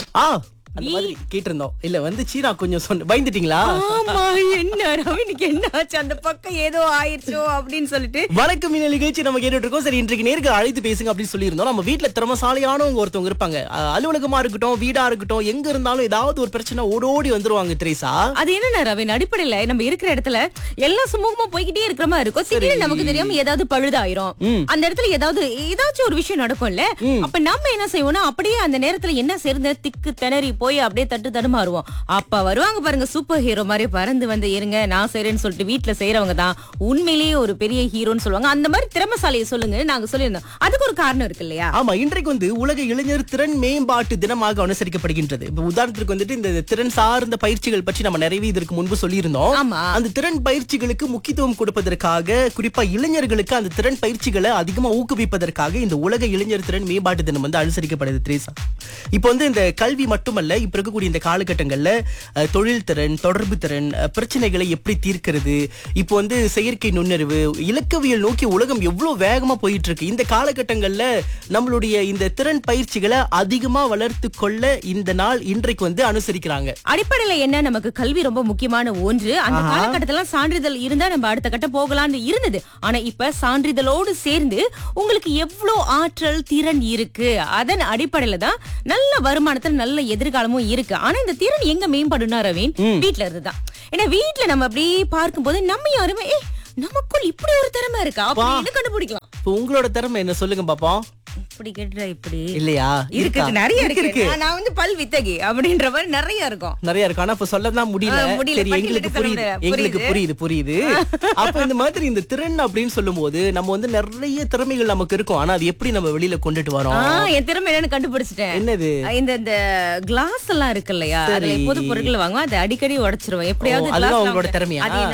ஆ அந்த மாதிரி கேட்டிருந்தோம் இல்ல வந்துச்சு நான் கொஞ்சம் சொன்ன பயந்துட்டீங்களா ஆமா என்ன ரவினுக்கு என்ன ஆச்சு அந்த பக்கம் ஏதோ ஆயிருச்சோ அப்படின்னு சொல்லிட்டு வணக்கம் இந்த நிகழ்ச்சி நம்ம கேட்டுட்டு இருக்கோம் சரி இன்றைக்கு நேருக்கு அழைத்து பேசுங்க அப்படின்னு சொல்லியிருந்தோம் நம்ம வீட்டுல திறமசாலியானவங்க ஒருத்தவங்க இருப்பாங்க அஹ், அலுவலகமா இருக்கட்டும் வீடா இருக்கட்டும் எங்க இருந்தாலும் ஏதாவது ஒரு பிரச்சனை ஓடோடி வந்துருவாங்க திரேசா அது என்ன ரவின் அடிப்படையில நம்ம இருக்கிற இடத்துல எல்லாம் சுமூகமா போய்கிட்டே இருக்கிற மாதிரி இருக்கும் திடீர்னு நமக்கு தெரியாம ஏதாவது பழுதாயிரும் அந்த இடத்துல ஏதாவது ஏதாச்சும் ஒரு விஷயம் நடக்கும்ல அப்ப நம்ம என்ன செய்வோம்னா அப்படியே அந்த நேரத்துல என்ன சேர்ந்த திக்கு திணறி போய் அப்படியே தட்டு தடுமாறுவோம் அப்ப வருவாங்க பாருங்க சூப்பர் ஹீரோ மாதிரி பறந்து வந்து இருங்க நான் செய்றேன்னு சொல்லிட்டு வீட்டுல செய்யறவங்க தான் உண்மையிலேயே ஒரு பெரிய ஹீரோன்னு சொல்லுவாங்க அந்த மாதிரி திறமசாலியை சொல்லுங்க நாங்க சொல்லியிருந்தோம் அதுக்கு ஒரு காரணம் இருக்கு இல்லையா ஆமா இன்றைக்கு வந்து உலக இளைஞர் திறன் மேம்பாட்டு தினமாக அனுசரிக்கப்படுகின்றது இப்ப உதாரணத்துக்கு வந்துட்டு இந்த திறன் சார்ந்த பயிற்சிகள் பற்றி நம்ம நிறைய இதற்கு முன்பு சொல்லியிருந்தோம் ஆமா. அந்த திறன் பயிற்சிகளுக்கு முக்கியத்துவம் கொடுப்பதற்காக குறிப்பா இளைஞர்களுக்கு அந்த திறன் பயிற்சிகளை அதிகமா ஊக்குவிப்பதற்காக இந்த உலக இளைஞர் திறன் மேம்பாட்டு தினம் வந்து அனுசரிக்கப்படுது திரேசா இப்போ வந்து இந்த கல்வி மட்டுமல்ல இப்ப இருக்கக்கூடிய இந்த காலகட்டங்கள்ல அஹ், தொழில் திறன் தொடர்பு திறன் அஹ், பிரச்சனைகளை எப்படி தீர்க்கிறது இப்போ வந்து செயற்கை நுண்ணறிவு இலக்கவியல் நோக்கி உலகம் எவ்வளவு வேகமா போயிட்டு இருக்கு இந்த காலகட்டங்கள்ல நம்மளுடைய இந்த திறன் பயிற்சிகளை அதிகமா வளர்த்து கொள்ள இந்த நாள் இன்றைக்கு வந்து அனுசரிக்கிறாங்க அடிப்படையில என்ன நமக்கு கல்வி ரொம்ப முக்கியமான ஒன்று அந்த காலகட்டத்துல சான்றிதழ் இருந்தா நம்ம அடுத்த கட்டம் போகலாம்னு இருந்தது ஆனா இப்ப சான்றிதழோடு சேர்ந்து உங்களுக்கு எவ்வளவு ஆற்றல் திறன் இருக்கு அதன் அடிப்படையில தான் நல்ல வருமானத்துல நல்ல எதிர்காலமும் இருக்கு ஆனா இந்த திறன் எங்க மேம்படுனா ரவீன் வீட்ல இருந்துதான் ஏன்னா வீட்ல நம்ம அப்படியே பார்க்கும்போது நம்ம யாருமே "ஏய், நமக்குள் இப்படி ஒரு திறமை இருக்கா அப்படின்னு கண்டுபிடிக்கலாம் இப்போ உங்களோட திறமை என்ன சொல்லுங்க பாப்போம் இப்படி கேட்டுற இப்படி இல்லையா இருக்கு இருக்கா? நிறைய இருக்கு, இருக்கு நான் நான் வந்து பல் வித்தகி அப்படின்ற மாதிரி நிறைய இருக்கும் நிறைய இருக்கு ஆனா இப்ப சொல்லதான் முடியல ஆ, முடியல. சரி எங்களுக்கு பட்டியலிட்டு புரியுது சொல்ல எங்களுக்கு புரியுது. புரியுது புரியுது அப்ப இந்த மாதிரி இந்த திறன் அப்படின்னு சொல்லும்போது நம்ம வந்து நிறைய திறமைகள் நமக்கு இருக்கும் ஆனா அது எப்படி நம்ம வெளியில கொண்டுட்டு வரோம் ஆ, என் திறமை என்னன்னு கண்டுபிடிச்சிட்டேன் என்னது இந்த இந்த கிளாஸ் எல்லாம் இருக்கு இல்லையா அதுல பொது பொருட்கள் வாங்குவோம் அதை அடிக்கடி உடைச்சிருவேன் எப்படியாவது ஓ, அதுதான் glass உங்களோட வாங்க- திறமையா? அது